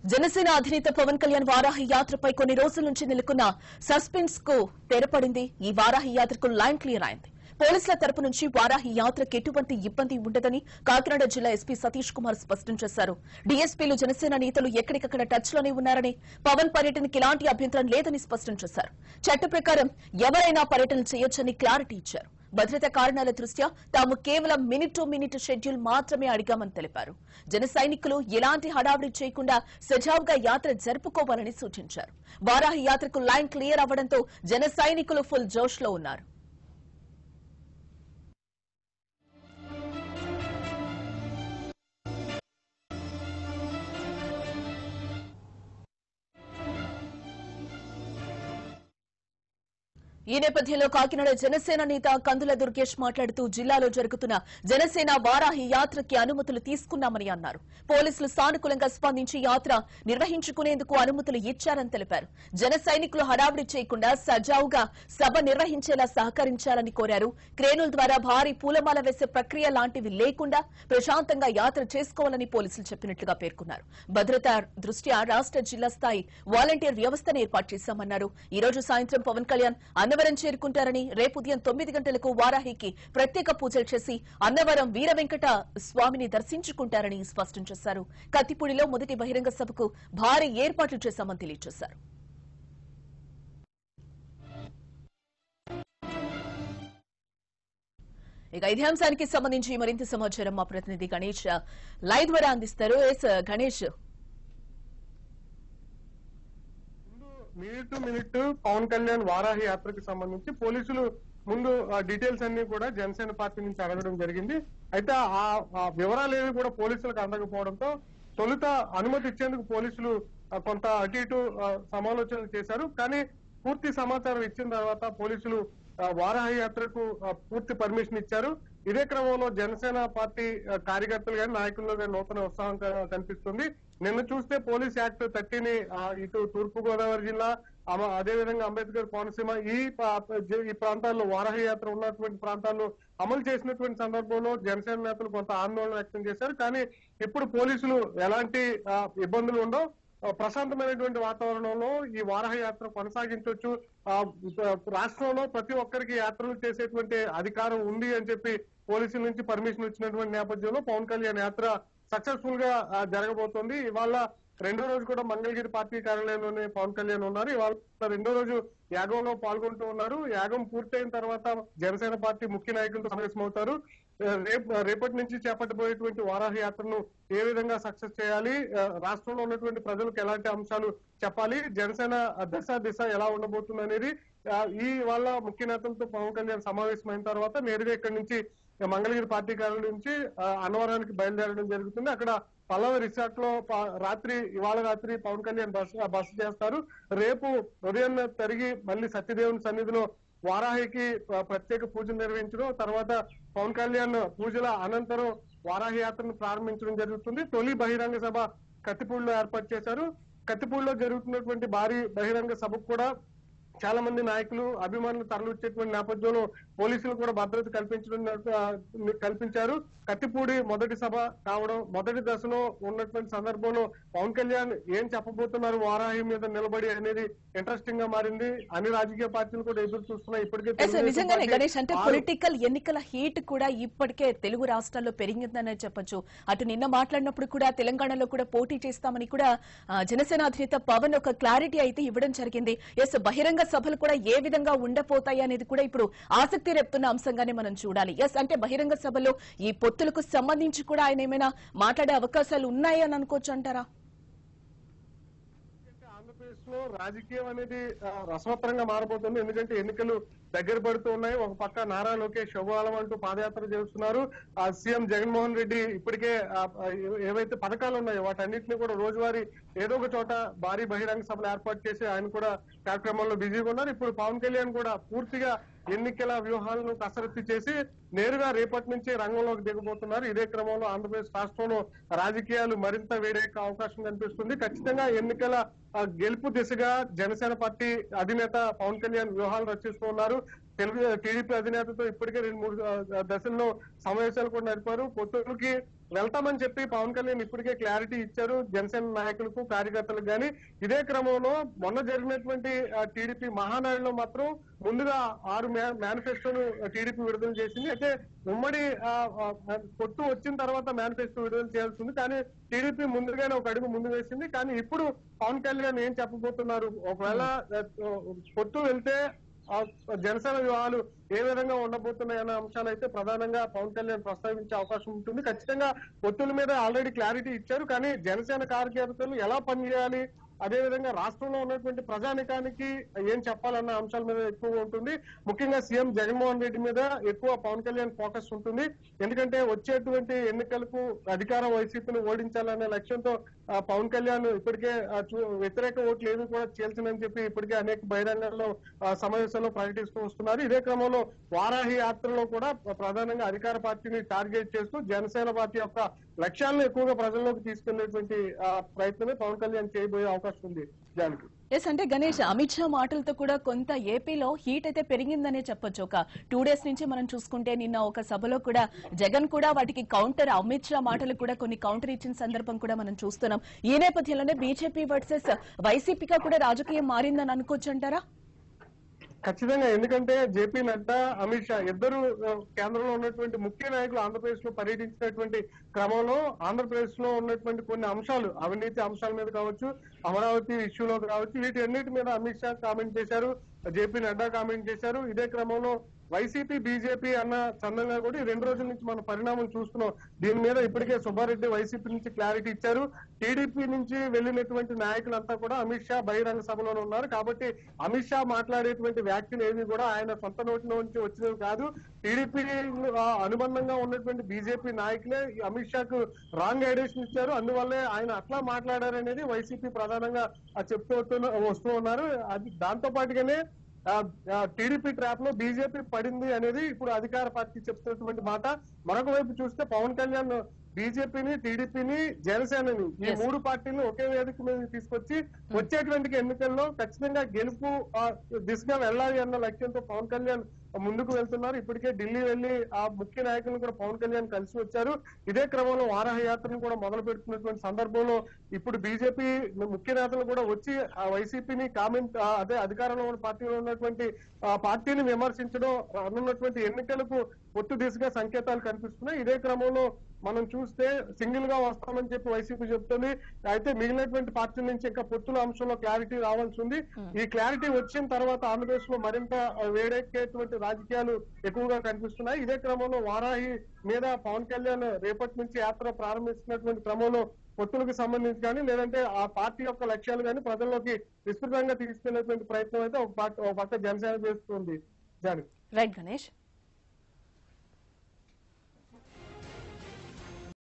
జనసేన అధినేత పవన్ కళ్యాణ్ వారాహి యాత్రపై కొన్ని రోజుల నుంచి నెలకొన్న సస్పెన్స్ కు తెరపడింది ఈ వారాహి యాత్రకు లైన్ క్లియర్ అయింది పోలీసుల తరపు నుంచి వారాహి యాత్రకు ఎటువంటి ఇబ్బంది ఉండదని కాకినాడ జిల్లా ఎస్పీ సతీష్ కుమార్ స్పష్టం చేశారు డీఎస్పీలు జనసేన నేతలు ఎక్కడికక్కడ టచ్ లోనే ఉన్నారని పవన్ పర్యటనకి ఎలాంటి అభ్యంతరం లేదని స్పష్టం చేశారు చట్ట ప్రకారం ఎవరైనా పర్యటన చేయొచ్చని క్లారిటీ ఇచ్చారు భద్రతా కారణాల దృష్ట్యా తాము కేవలం మినిట్ టు మినిట్ షెడ్యూల్ మాత్రమే అడిగామని తెలిపారు జన సైనికులు ఎలాంటి హడావిడి చేయకుండా సజావుగా యాత్ర జరుపుకోవాలని సూచించారు వారాహి యాత్రకు లైన్ క్లియర్ అవ్వడంతో జన సైనికులు ఫుల్ జోష్ లో ఉన్నారు ఈ నేపథ్యంలో కాకినాడ జనసేన నేత కందుల దుర్గేష్ మాట్లాడుతూ జిల్లాలో జరుగుతున్న జనసేన వారాహి యాత్రకి అనుమతులు తీసుకున్నామని అన్నారు పోలీసులు సానుకూలంగా స్పందించి యాత్ర నిర్వహించుకునేందుకు అనుమతులు ఇచ్చారని తెలిపారు జన సైనికులు హడావిడి చేయకుండా సజావుగా సభ నిర్వహించేలా సహకరించాలని కోరారు క్రేనుల ద్వారా భారీ పూలమాల వేసే ప్రక్రియ లాంటివి లేకుండా ప్రశాంతంగా యాత్ర చేసుకోవాలని పోలీసులు చెప్పినట్లుగా పేర్కొన్నారు భద్రతా దృష్ట్యా రాష్ట్ర జిల్లా స్థాయి వాలంటీర్ వ్యవస్థను ఏర్పాటు చేశామన్నారు ఈ రోజు సాయంత్రం పవన్ కళ్యాణ్ అన్నవరం చేరుకుంటారని రేపు ఉదయం తొమ్మిది గంటలకు వారాహికి ప్రత్యేక పూజలు చేసి అన్నవరం వీర వెంకట స్వామిని దర్శించుకుంటారని స్పష్టం చేశారు కత్తిపూడిలో మొదటి బహిరంగ సభకు భారీ ఏర్పాట్లు చేశామని తెలియజేశారు ఇక ఇదే అంశానికి సంబంధించి మరింత సమాచారం మా ప్రతినిధి గణేష్ లైవ్ ద్వారా అందిస్తారు ఎస్ గణేష్ ముందు minute to minute Pawan Kalyan Varahi యాత్రకు సంబంధించి పోలీసులు ముందు ఆ డీటెయిల్స్ అన్ని కూడా జనసేన పార్టీ నుంచి అడగడం జరిగింది అయితే ఆ ఆ వివరాలు ఏవి కూడా పోలీసులకు అందకపోవడంతో తొలుత అనుమతి ఇచ్చేందుకు పోలీసులు ఆ, కొంత అటు ఇటు ఆ, సమాలోచనలు చేశారు కానీ పూర్తి సమాచారం ఇచ్చిన తర్వాత పోలీసులు ఆ, వారాహి యాత్రకు ఆ, పూర్తి పర్మిషన్ ఇచ్చారు ఇదే క్రమంలో జనసేన పార్టీ ఆ, కార్యకర్తలు కానీ నాయకుల్లో కానీ నూతన ఉత్సాహం క- కనిపిస్తుంది నిన్న చూస్తే పోలీస్ యాక్ట్ థర్టీని ఇటు తూర్పు గోదావరి జిల్లా అమ- అదేవిధంగా అంబేద్కర్ కోనసీమ ఈ పా- జ- ఈ ప్రాంతాల్లో వారాహి యాత్ర ఉన్నటువంటి ప్రాంతాల్లో అమలు చేసినటువంటి సందర్భంలో జనసేన నేతలు కొంత ఆందోళన వ్యక్తం చేశారు కానీ ఇప్పుడు పోలీసులు ఎలాంటి ఆ, ఇబ్బందులు ఉండవు ఆ, ప్రశాంతమైనటువంటి వాతావరణంలో ఈ వారాహ యాత్ర కొనసాగించవచ్చు ఆ, రాష్ట్రంలో ప్రతి ఒక్కరికి యాత్రలు చేసేటువంటి అధికారం ఉంది అని చెప్పి పోలీసుల నుంచి పర్మిషన్ వచ్చినటువంటి నేపథ్యంలో పవన్ కళ్యాణ్ యాత్ర సక్సెస్ఫుల్ గా ఆ, జరగబోతోంది ఇవాళ రెండో రోజు కూడా మంగళగిరి పార్టీ కార్యాలయంలోనే పవన్ కళ్యాణ్ ఉన్నారు ఇవాళ రెండో రోజు యాగంలో పాల్గొంటూ ఉన్నారు యాగం పూర్తయిన తర్వాత జనసేన పార్టీ ముఖ్య నాయకులతో సమావేశమవుతారు ఆ, రేపు రేపటి నుంచి చేపట్టబోయేటువంటి వారాహి యాత్రను ఏ విధంగా సక్సెస్ చేయాలి ఆ, రాష్ట్రంలో ఉన్నటువంటి ప్రజలకు ఎలాంటి అంశాలు చెప్పాలి జనసేన దశ దిశ ఎలా ఉండబోతుంది అనేది ఆ, ఈ వాళ్ళ ముఖ్య నేతలతో పవన్ కళ్యాణ్ సమావేశమైన తర్వాత నేరుగా ఇక్కడి నుంచి మంగళగిరి పార్టీ కార్యాలయం నుంచి ఆ, అన్నవరానికి బయలుదేరడం జరుగుతుంది అక్కడ పల్లవ రిసార్ట్ లో ప- రాత్రి ఇవాళ రాత్రి పవన్ కళ్యాణ్ బస్ బస చేస్తారు రేపు ఉదయం తిరిగి మళ్ళీ సత్యదేవుని సన్నిధిలో వారాహికి ప్ర- ప్రత్యేక పూజలు నిర్వహించడం తర్వాత పవన్ కళ్యాణ్ పూజల అనంతరం వారాహి యాత్రను ప్రారంభించడం జరుగుతుంది తొలి బహిరంగ సభ కత్తిపూడిలో ఏర్పాటు చేశారు కత్తిపూడిలో జరుగుతున్నటువంటి భారీ బహిరంగ సభకు కూడా చాలా మంది నాయకులు అభిమానులు తరలిచ్చేటువంటి నేపథ్యంలో పోలీసులు కూడా భద్రత కల్పించడం ఆ, కల్పించారు కత్తిపూడి మొదటి సభ కావడం మొదటి దశలో ఉన్నటువంటి సందర్భంలో పవన్ కళ్యాణ్ ఏం చెప్పబోతున్నారు వారాహి మీద నిలబడి అనేది ఇంట్రెస్టింగ్ గా మారింది అన్ని రాజకీయ పార్టీలు కూడా ఎదురు చూస్తున్నాయి ఇప్పటికే ఎస్ తెలుగుదేశం నిజంగానే పార్టీ గణేష్ అంటే ఆరు- పొలిటికల్ ఎన్నికల హీట్ కూడా ఇప్పటికే తెలుగు రాష్ట్రాల్లో పెరిగిందనే చెప్పొచ్చు అటు నిన్న మాట్లాడినప్పుడు కూడా తెలంగాణలో కూడా పోటీ చేస్తామని కూడా ఆ, జనసేన అధినేత పవన్ ఒక క్లారిటీ అయితే ఇవ్వడం జరిగింది ఎస్ బహిరంగ సభలు కూడా ఏ విధంగా ఉండబోతాయి అనేది కూడా ఇప్పుడు ఆసక్తి రేపుతున్న అంశంగానే మనం చూడాలి ఎస్ అంటే బహిరంగ సభలో ఈ పొత్తులకు సంబంధించి కూడా ఆయన ఏమైనా మాట్లాడే అవకాశాలు ఉన్నాయి అని అనుకోవచ్చు అంటారా ఆంధ్రప్రదేశ్ లో రాజకీయం అనేది ఆ, రసవత్తరంగా మారబోతుంది ఎందుకంటే ఎన్నికలు దగ్గర పడుతూ ఉన్నాయి ఒక పక్క నారా లోకేష్ శుభాలం అంటూ పాదయాత్ర చేస్తున్నారు ఆ సీఎం జగన్మోహన్ రెడ్డి ఇప్పటికే ఆ, ఆ, ఏ- ఏవైతే పథకాలు ఉన్నాయో వాటన్నిటిని కూడా రోజువారీ ఏదో ఒక చోట భారీ బహిరంగ సభలు ఏర్పాటు చేసి ఆయన కూడా కార్యక్రమాల్లో బిజీగా ఉన్నారు ఇప్పుడు పవన్ కళ్యాణ్ కూడా పూర్తిగా ఎన్నికల వ్యూహాలను కసరత్తు చేసి నేరుగా రేపటి నుంచి రంగంలోకి దిగబోతున్నారు ఇదే క్రమంలో ఆంధ్రప్రదేశ్ రాష్ట్రంలో రాజకీయాలు మరింత వేడెక్కే అవకాశం కనిపిస్తుంది ఖచ్చితంగా ఎన్నికల ఆ, గెలుపు దిశగా జనసేన పార్టీ అధినేత పవన్ కళ్యాణ్ వ్యూహాలు రచిస్తూ ఉన్నారు తెలుగు టీడీపీ అధినేతతో ఇప్పటికే రెండు మూడు ఆ, దశల్లో సమావేశాలు కూడా నడిపారు పొత్తులకి వెళ్తామని చెప్పి పవన్ కళ్యాణ్ ఇప్పటికే క్లారిటీ ఇచ్చారు జనసేన నాయకులకు కార్యకర్తలకు కానీ ఇదే క్రమంలో మొన్న జరిగినటువంటి టీడీపీ మహానాడులో మాత్రం ముందుగా ఆరు మేనిఫెస్టోను టీడీపీ విడుదల చేసింది అయితే ఉమ్మడి ఆ, ఆ, పొత్తు వచ్చిన తర్వాత మేనిఫెస్టో విడుదల చేయాల్సి ఉంది కానీ టీడీపీ ముందుగానే ఒక అడుగు ముందు వేసింది కానీ ఇప్పుడు పవన్ కళ్యాణ్ ఏం చెప్పబోతున్నారు ఒకవేళ ఆ, పొత్తు వెళ్తే ఆ జనసేన వివాహాలు ఏ విధంగా ఉండబోతున్నాయి అనే అంశాలు అయితే ప్రధానంగా పవన్ కళ్యాణ్ ప్రస్తావించే అవకాశం ఉంటుంది ఖచ్చితంగా పొత్తుల మీద ఆల్రెడీ క్లారిటీ ఇచ్చారు కానీ జనసేన కార్యకర్తలు ఎలా పనిచేయాలి అదే విధంగా రాష్ట్రంలో ఉన్నటువంటి ప్రజానికానికి ఏం చెప్పాలన్న అంశాల మీద ఎక్కువ ఉంటుంది ముఖ్యంగా సీఎం జగన్మోహన్ రెడ్డి మీద ఎక్కువ పవన్ కళ్యాణ్ ఫోకస్ ఉంటుంది ఎందుకంటే వచ్చేటువంటి ఎన్నికలకు అధికారం వైసీపీని ఓడించాలనే లక్ష్యంతో ఆ, పవన్ కళ్యాణ్ ఇప్పటికే ఆ, చూ- వ్యతిరేక ఓట్లు ఏమి కూడా చేల్చనని చెప్పి ఇప్పటికే అనేక బహిరంగంలో ఆ, సమావేశాల్లో ప్రకటిస్తూ వస్తున్నారు ఇదే క్రమంలో వారాహి యాత్రలో కూడా ప్రధానంగా అధికార పార్టీని టార్గెట్ చేస్తూ జనసేన పార్టీ యొక్క లక్ష్యాలను ఎక్కువగా ప్రజల్లోకి తీసుకెళ్లేటువంటి ఆ, ప్రయత్నమే పవన్ కళ్యాణ్ చేయబోయే అవకాశం ఉంది దానికి ఎస్ అంటే గణేష్ అమిత్ షా మాటలతో కూడా కొంత ఏపీలో హీట్ అయితే పెరిగిందనే చెప్పొచ్చు ఒక టూ డేస్ నుంచి మనం చూసుకుంటే నిన్న ఒక సభలో కూడా జగన్ కూడా వాటికి కౌంటర్ అమిత్ షా మాటలు కూడా కొన్ని కౌంటర్ ఇచ్చిన సందర్భం కూడా మనం చూస్తున్నాం ఈ నేపథ్యంలోనే బీజేపీ వర్సెస్ వైసీపీగా కూడా రాజకీయం మారిందని అనుకోవచ్చు అంటారా ఖచ్చితంగా ఎందుకంటే జేపీ నడ్డా అమిత్ షా ఇద్దరు ఆ, కేంద్రంలో ఉన్నటువంటి ముఖ్య నాయకులు ఆంధ్రప్రదేశ్ లో పర్యటించినటువంటి క్రమంలో ఆంధ్రప్రదేశ్ లో ఉన్నటువంటి కొన్ని అంశాలు అవినీతి అంశాల మీద కావచ్చు అమరావతి ఇష్యూలో కావచ్చు వీటి అన్నిటి మీద అమిత్ షా కామెంట్ చేశారు జేపీ నడ్డా కామెంట్ చేశారు ఇదే క్రమంలో వైసీపీ బీజేపీ అన్న చందంగా కూడా ఈ రెండు రోజుల నుంచి మనం పరిణామం చూస్తున్నాం దీని మీద ఇప్పటికే సుబ్బారెడ్డి వైసీపీ నుంచి క్లారిటీ ఇచ్చారు టీడీపీ నుంచి వెళ్ళినటువంటి నాయకులంతా కూడా అమిత్ షా బహిరంగ సభలోనే ఉన్నారు కాబట్టి అమిత్ షా మాట్లాడేటువంటి వ్యాఖ్యలు ఏవి కూడా ఆయన సొంత నోటి నుంచి వచ్చినవి కాదు టీడీపీ అనుబంధంగా ఉన్నటువంటి బీజేపీ నాయకులే ఈ అమిత్ షాకు రాంగ్ ఐడియాస్ ఇచ్చారు అందువల్లే ఆయన అట్లా మాట్లాడారనేది వైసీపీ ప్రధానంగా ఆ చెప్తూ వస్తున్న- వస్తూ ఉన్నారు అది దాంతో పాటుగానే టీడీపీ ట్రాప్ లో బీజేపీ పడింది అనేది ఇప్పుడు అధికార పార్టీ చెప్తున్నటువంటి మాట మరొక వైపు చూస్తే పవన్ కళ్యాణ్ బీజేపీని టీడీపీని జనసేనని ఈ Yes. మూడు పార్టీలను ఒకే వేదిక మీద తీసుకొచ్చి వచ్చేటువంటి ఎన్నికల్లో ఖచ్చితంగా గెలుపు ఆ, దిశగా వెళ్ళాలి అన్న లక్ష్యంతో పవన్ కళ్యాణ్ ముందుకు వెళ్తున్నారు ఇప్పటికే ఢిల్లీ వెళ్లి ఆ ముఖ్య నాయకులను కూడా పవన్ కళ్యాణ్ కలిసి వచ్చారు ఇదే క్రమంలో వారాహ యాత్రను కూడా మొదలు పెడుతున్నటువంటి సందర్భంలో ఇప్పుడు బీజేపీ ముఖ్య నేతలు కూడా వచ్చి ఆ వైసీపీని కామెంట్ ఆ, అదే అధికారంలో ఉన్న పార్టీలో ఉన్నటువంటి ఆ పార్టీని విమర్శించడం రానున్నటువంటి ఎన్నికలకు పొత్తు దిశగా సంకేతాలు కనిపిస్తున్నాయి ఇదే క్రమంలో మనం చూస్తే సింగిల్ గా వస్తామని చెప్పి వైసీపీ చెప్తుంది అయితే మిగిలినటువంటి పార్టీల నుంచి ఇంకా పొత్తుల అంశంలో క్లారిటీ రావాల్సి ఉంది ఈ క్లారిటీ వచ్చిన తర్వాత ఆంధ్రప్రదేశ్ లో మరింత ఆ, వేడెక్కేటువంటి రాజకీయాలు ఎక్కువగా కనిపిస్తున్నాయి ఇదే క్రమంలో వారాహి మీద పవన్ కళ్యాణ్ రేపటి నుంచి యాత్ర ప్రారంభిస్తున్నటువంటి క్రమంలో పొత్తులకు సంబంధించి కానీ లేదంటే ఆ పార్టీ యొక్క లక్ష్యాలు కానీ ప్రజల్లోకి విస్తృతంగా తీసుకెళ్లేటువంటి ప్రయత్నం అయితే ఒక పార్టీ ఒక పక్క జనసేన చేస్తుంది జాని రైట్ గణేష్